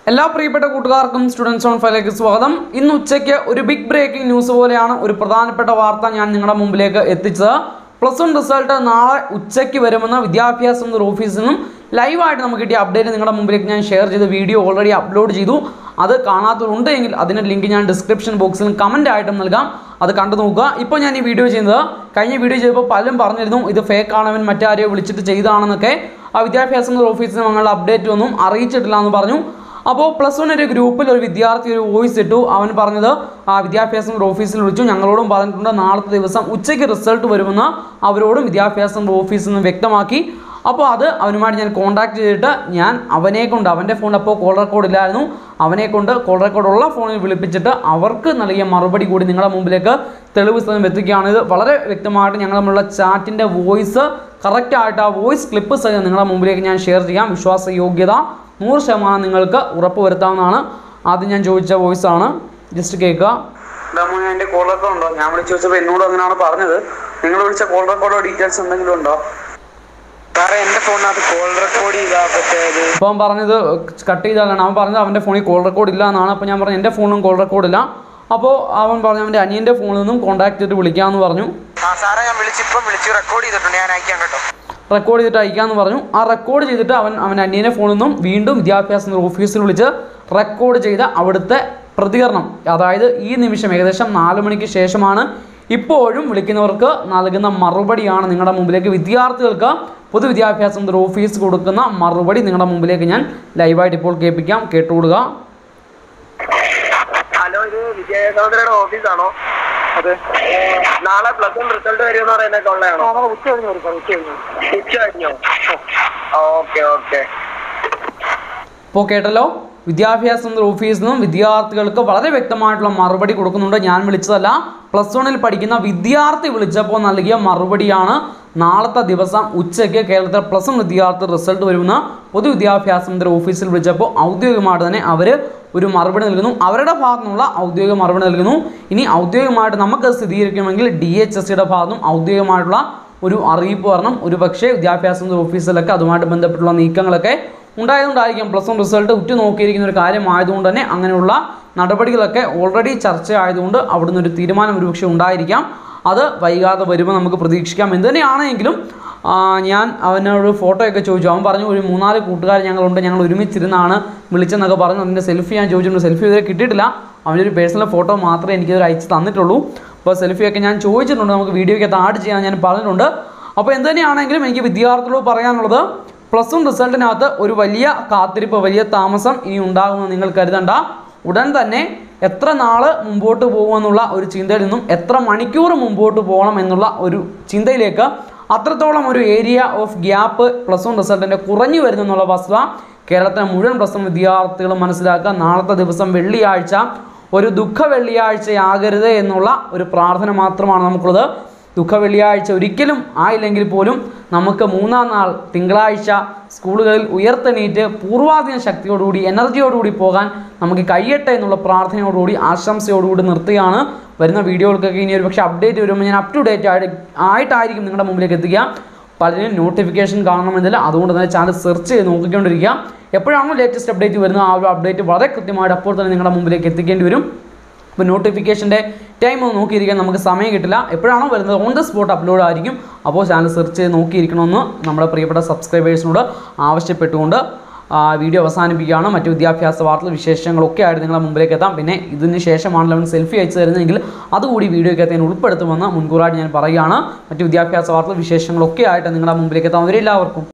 എല്ലാ പ്രിയപ്പെട്ട കൂട്ടുകാർക്കും സ്റ്റുഡൻസ് ഓൺ ഫൈലേക്ക് സ്വാഗതം ഇന്ന് ഉച്ചയ്ക്ക് ഒരു ബിഗ് ബ്രേക്കിംഗ് ന്യൂസ് പോലെയാണ് ഒരു പ്രധാനപ്പെട്ട വാർത്ത ഞാൻ നിങ്ങളുടെ മുമ്പിലേക്ക് എത്തിച്ചത് പ്ലസ് വൺ റിസൾട്ട് നാളെ ഉച്ചയ്ക്ക് വരുമെന്ന് വിദ്യാഭ്യാസ മന്ത്രി ഓഫീസിൽ നിന്നും ലൈവായിട്ട് നമുക്ക് കിട്ടിയ അപ്ഡേറ്റ് നിങ്ങളുടെ മുമ്പിലേക്ക് ഞാൻ ഷെയർ ചെയ്ത വീഡിയോ ഓൾറെഡി അപ്ലോഡ് ചെയ്തു അത് കാണാത്തവരുണ്ടെങ്കിൽ അതിൻ്റെ ലിങ്ക് ഞാൻ ഡിസ്ക്രിപ്ഷൻ ബോക്സിൽ കമൻ്റ് ആയിട്ടും നൽകാം അത് കണ്ടു നോക്കുക ഇപ്പോൾ ഞാൻ ഈ വീഡിയോ ചെയ്യുന്നത് കഴിഞ്ഞ വീഡിയോ ചെയ്തപ്പോൾ പലരും പറഞ്ഞിരുന്നു ഇത് ഫേക്ക് ആണവൻ മറ്റാരെയോ വിളിച്ചിട്ട് ചെയ്താണെന്നൊക്കെ ആ വിദ്യാഭ്യാസ മന്ത്രി ഓഫീസിൽ നിന്ന് ഞങ്ങളുടെ അപ്ഡേറ്റ് ഒന്നും അറിയിച്ചിട്ടില്ല എന്ന് പറഞ്ഞു അപ്പോൾ പ്ലസ് വൺ ഒരു ഗ്രൂപ്പിൽ ഒരു വിദ്യാർത്ഥി ഒരു വോയിസ് ഇട്ടു അവൻ പറഞ്ഞത് ആ വിദ്യാഭ്യാസ മന്ത്രി ഓഫീസിൽ വിളിച്ചു ഞങ്ങളോടും പറഞ്ഞിട്ടുണ്ട് നാളത്തെ ദിവസം ഉച്ചയ്ക്ക് റിസൾട്ട് വരുമെന്ന് അവരോടും വിദ്യാഭ്യാസ മന്ത്രി ഓഫീസിൽ നിന്ന് വ്യക്തമാക്കി അപ്പോൾ അത് അവനുമായിട്ട് ഞാൻ കോൺടാക്ട് ചെയ്തിട്ട് ഞാൻ അവനെ കൊണ്ട് അവൻ്റെ ഫോണിൽ അപ്പോൾ കോൾ റെക്കോർഡ് ഇല്ലായിരുന്നു അവനെ കൊണ്ട് കോൾ റെക്കോർഡ് ഉള്ള ഫോണിൽ വിളിപ്പിച്ചിട്ട് അവർക്ക് നൽകിയ മറുപടി കൂടി നിങ്ങളുടെ മുമ്പിലേക്ക് തെളിവ് സഹിതം എത്തിക്കുകയാണ് ഇത് വളരെ വ്യക്തമായിട്ട് ഞങ്ങൾ തമ്മിലുള്ള ചാറ്റിൻ്റെ വോയിസ് കറക്റ്റായിട്ട് ആ വോയിസ് ക്ലിപ്പ് സഹിതം നിങ്ങളുടെ മുമ്പിലേക്ക് ഞാൻ ഷെയർ ചെയ്യാം വിശ്വാസയോഗ്യത നൂറ് ശതമാനം നിങ്ങൾക്ക് ഉറപ്പ് വരുത്താവുന്നതാണ് ആദ്യം ഞാൻ ചോദിച്ച വോയിസ് ആണ് ജസ്റ്റ് കേൾക്കുക ദാമോനെ എന്റെ കോൾ റെക്കോർഡ് ഉണ്ടോ ഞാൻ വിളിച്ചു ചോദിച്ചപ്പോൾ എന്നോട് അങ്ങനെയാണ് പറഞ്ഞത് നിങ്ങൾ വിളിച്ച കോൾ റെക്കോർഡോ ഡീറ്റെയിൽസ് എന്തെങ്കിലും ഉണ്ടോ സാറേ എന്റെ ഫോണിനകത്ത് കോൾ റെക്കോർഡ് ചെയ്താ പറ്റേത് അപ്പോൾ അവൻ പറഞ്ഞത് കട്ട് ചെയ്താലാണ് അവൻ പറഞ്ഞത് അവൻ്റെ ഫോണിൽ കോൾ റെക്കോർഡ് ഇല്ല എന്നാണ് അപ്പോൾ ഞാൻ പറഞ്ഞു എൻ്റെ ഫോണിലും കോൾ റെക്കോർഡ് ഇല്ല അപ്പോൾ അവൻ പറഞ്ഞു അവൻ്റെ അനിയൻ്റെ ഫോണിൽ നിന്നും കോൺടാക്ട് ചെയ്തിട്ട് വിളിക്കാമെന്ന് പറഞ്ഞു ആ സാറേ ഞാൻ വിളിച്ചിപ്പം വിളിച്ച് റെക്കോർഡ് ചെയ്തിട്ടുണ്ട് ഞാൻ അയക്കാം കേട്ടോ റെക്കോർഡ് ചെയ്തിട്ട് അയക്കാമെന്ന് പറഞ്ഞു ആ റെക്കോർഡ് ചെയ്തിട്ട് അവൻ അവൻ അന്യനെ ഫോണിൽ നിന്നും വീണ്ടും വിദ്യാഭ്യാസ മന്ത്രി ഓഫീസിൽ വിളിച്ച് റെക്കോർഡ് ചെയ്ത അവിടുത്തെ പ്രതികരണം അതായത് ഈ നിമിഷം ഏകദേശം നാല് മണിക്ക് ശേഷമാണ് ഇപ്പോഴും വിളിക്കുന്നവർക്ക് നൽകുന്ന മറുപടിയാണ് നിങ്ങളുടെ മുമ്പിലേക്ക് വിദ്യാർത്ഥികൾക്ക് പൊതുവിദ്യാഭ്യാസ മന്ത്രി ഓഫീസ് കൊടുക്കുന്ന മറുപടി നിങ്ങളുടെ മുമ്പിലേക്ക് ഞാൻ ലൈവായിട്ട് ഇപ്പോൾ കേൾപ്പിക്കാം കേട്ടുകൊടുക്കുക ഹലോ ഇത് വിജയസമുദ്രയുടെ ഓഫീസാണോ അതെ നാളെ പ്ലസ് വൺ റിസൾട്ട് വരുമെന്ന് പറയുന്നൊക്കെ ഉള്ളതാണോ ഉച്ച കഴിഞ്ഞു ഉച്ച കഴിഞ്ഞു ഉച്ച കഴിഞ്ഞോ ഓക്കെ ഓക്കെ ഇപ്പോൾ കേട്ടല്ലോ വിദ്യാഭ്യാസ മന്ത്രി ഓഫീസിൽ നിന്നും വിദ്യാർത്ഥികൾക്ക് വളരെ വ്യക്തമായിട്ടുള്ള മറുപടി കൊടുക്കുന്നുണ്ട് ഞാൻ വിളിച്ചതല്ല പ്ലസ് വണ്ണിൽ പഠിക്കുന്ന വിദ്യാർത്ഥി വിളിച്ചപ്പോൾ നൽകിയ മറുപടിയാണ് നാളത്തെ ദിവസം ഉച്ചയ്ക്ക് കേരളത്തിലെ പ്ലസ് വൺ വിദ്യാർത്ഥി റിസൾട്ട് വരുമെന്ന് പൊതുവിദ്യാഭ്യാസ മന്ത്രി ഓഫീസിൽ വിളിച്ചപ്പോൾ ഔദ്യോഗികമായിട്ട് തന്നെ അവർ ഒരു മറുപടി നൽകുന്നു അവരുടെ ഭാഗത്തു നിന്നുള്ള ഔദ്യോഗിക മറുപടി നൽകുന്നു ഇനി ഔദ്യോഗികമായിട്ട് നമുക്ക് സ്ഥിരീകരിക്കണമെങ്കിൽ ഡി എച്ച് എസ് സിയുടെ ഭാഗത്തും ഔദ്യോഗികമായിട്ടുള്ള ഒരു അറിയിപ്പ് വരണം ഒരു പക്ഷേ വിദ്യാഭ്യാസ മന്ത്രി ഓഫീസിലൊക്കെ അതുമായിട്ട് ബന്ധപ്പെട്ടുള്ള നീക്കങ്ങളൊക്കെ ഉണ്ടായതുകൊണ്ടായിരിക്കും പ്ലസ് വൺ റിസൾട്ട് ഉറ്റു നോക്കിയിരിക്കുന്ന ഒരു കാര്യമായതുകൊണ്ട് തന്നെ അങ്ങനെയുള്ള നടപടികളൊക്കെ ഓൾറെഡി ചർച്ച ആയതുകൊണ്ട് അവിടുന്ന് ഒരു തീരുമാനം ഒരുപക്ഷെ ഉണ്ടായിരിക്കാം അത് വൈകാതെ വരുമ്പോൾ നമുക്ക് പ്രതീക്ഷിക്കാം എന്ത് തന്നെയാണെങ്കിലും ആ, ഞാൻ അവനോട് ഫോട്ടോയൊക്കെ ചോദിച്ചു അവൻ പറഞ്ഞു ഒരു മൂന്നാല് കൂട്ടുകാർ ഞങ്ങളുണ്ട് ഞങ്ങൾ ഒരുമിച്ചിരുന്നാണ് വിളിച്ചെന്നൊക്കെ പറഞ്ഞു അതിൻ്റെ സെൽഫി ഞാൻ ചോദിച്ചിട്ടുണ്ട് സെൽഫി ഇതുവരെ കിട്ടിയിട്ടില്ല അവനൊരു പേഴ്സണൽ ഫോട്ടോ മാത്രമേ എനിക്കിതൊരു അയച്ച് തന്നിട്ടുള്ളൂ അപ്പോൾ സെൽഫിയൊക്കെ ഞാൻ ചോദിച്ചിട്ടുണ്ട് നമുക്ക് വീഡിയോയ്ക്കകത്ത് ആഡ് ചെയ്യാൻ ഞാൻ പറഞ്ഞിട്ടുണ്ട് അപ്പോൾ എന്ത് തന്നെയാണെങ്കിലും എനിക്ക് വിദ്യാർത്ഥികളോട് പറയാനുള്ളത് പ്ലസ് വൺ റിസൾട്ടിനകത്ത് ഒരു വലിയ കാത്തിരിപ്പ് വലിയ താമസം ഇനി ഉണ്ടാകുമെന്ന് നിങ്ങൾ കരുതണ്ട ഉടൻ തന്നെ എത്ര നാള് മുമ്പോട്ട് പോകുമെന്നുള്ള ഒരു ചിന്തയിൽ നിന്നും എത്ര മണിക്കൂർ മുമ്പോട്ട് പോകണം എന്നുള്ള ഒരു ചിന്തയിലേക്ക് അത്രത്തോളം ഒരു area of gap plus one റിസൾട്ടിൻ്റെ കുറഞ്ഞു വരുന്നു എന്നുള്ള വസ്തുത കേരളത്തിലെ മുഴുവൻ പ്ലസ് വൺ വിദ്യാർത്ഥികളും മനസ്സിലാക്കുക നാളത്തെ ദിവസം വെള്ളിയാഴ്ച ഒരു ദുഃഖ വെള്ളിയാഴ്ചയാകരുത് എന്നുള്ള ഒരു പ്രാർത്ഥന മാത്രമാണ് നമുക്കുള്ളത് ദുഃഖ വെള്ളിയാഴ്ച ഒരിക്കലും ആയില്ലെങ്കിൽ പോലും നമുക്ക് മൂന്നാം നാൾ തിങ്കളാഴ്ച സ്കൂളുകളിൽ ഉയർത്തെണീറ്റ് പൂർവാധീന ശക്തിയോടുകൂടി എനർജിയോടുകൂടി പോകാൻ നമുക്ക് കഴിയട്ടെ എന്നുള്ള പ്രാർത്ഥനയോടുകൂടി ആശംസയോടുകൂടി നിർത്തുകയാണ് വരുന്ന വീഡിയോകൾക്കൊക്കെ ഇനി ഒരു പക്ഷേ അപ്ഡേറ്റ് വരുമ്പോൾ ഞാൻ അപ് ടു ഡേറ്റ് ആയിട്ട് ആയിട്ടായിരിക്കും നിങ്ങളുടെ മുമ്പിലേക്ക് എത്തിക്കുക പലരും നോട്ടിഫിക്കേഷൻ കാണണമെന്നില്ല അതുകൊണ്ട് തന്നെ ചാനൽ സെർച്ച് ചെയ്ത് നോക്കിക്കൊണ്ടിരിക്കുക എപ്പോഴാണോ ലേറ്റസ്റ്റ് അപ്ഡേറ്റ് വരുന്നത് ആ ഒരു അപ്ഡേറ്റ് വളരെ കൃത്യമായിട്ട് അപ്പോൾ തന്നെ നിങ്ങളുടെ മുമ്പിലേക്ക് എത്തിക്കേണ്ടി വരും ഇപ്പോൾ നോട്ടിഫിക്കേഷൻ്റെ ടൈം ഒന്ന് നോക്കിയിരിക്കാൻ നമുക്ക് സമയം കിട്ടില്ല എപ്പോഴാണോ വരുന്നത് ഓൺ ദ സ്പോട്ട് അപ്ലോഡ് ആയിരിക്കും അപ്പോൾ ചാനൽ സെർച്ച് ചെയ്ത് നോക്കിയിരിക്കണമെന്ന് നമ്മുടെ പ്രിയപ്പെട്ട സബ്സ്ക്രൈബേഴ്സിനോട് ആവശ്യപ്പെട്ടുകൊണ്ട് ആ, വീഡിയോ അവസാനിപ്പിക്കുകയാണ് മറ്റു വിദ്യാഭ്യാസ വാർത്തകൾ വിശേഷങ്ങളൊക്കെ ആയിട്ട് നിങ്ങളുടെ മുമ്പിലേക്ക് എത്താം പിന്നെ ഇതിന് ശേഷമാണല്ലോ അവൻ സെൽഫി അയച്ചു തരുന്നതെങ്കിൽ അതുകൂടി വീഡിയോയ്ക്കകത്ത് ഞാൻ ഉൾപ്പെടുത്തുമെന്ന് മുൻകൂറായിട്ട് ഞാൻ പറയുകയാണ് മറ്റു വിദ്യാഭ്യാസ വാർത്തകൾ വിശേഷങ്ങളൊക്കെ ആയിട്ട് നിങ്ങളുടെ മുമ്പിലേക്ക് എത്താം അവരെല്ലാവർക്കും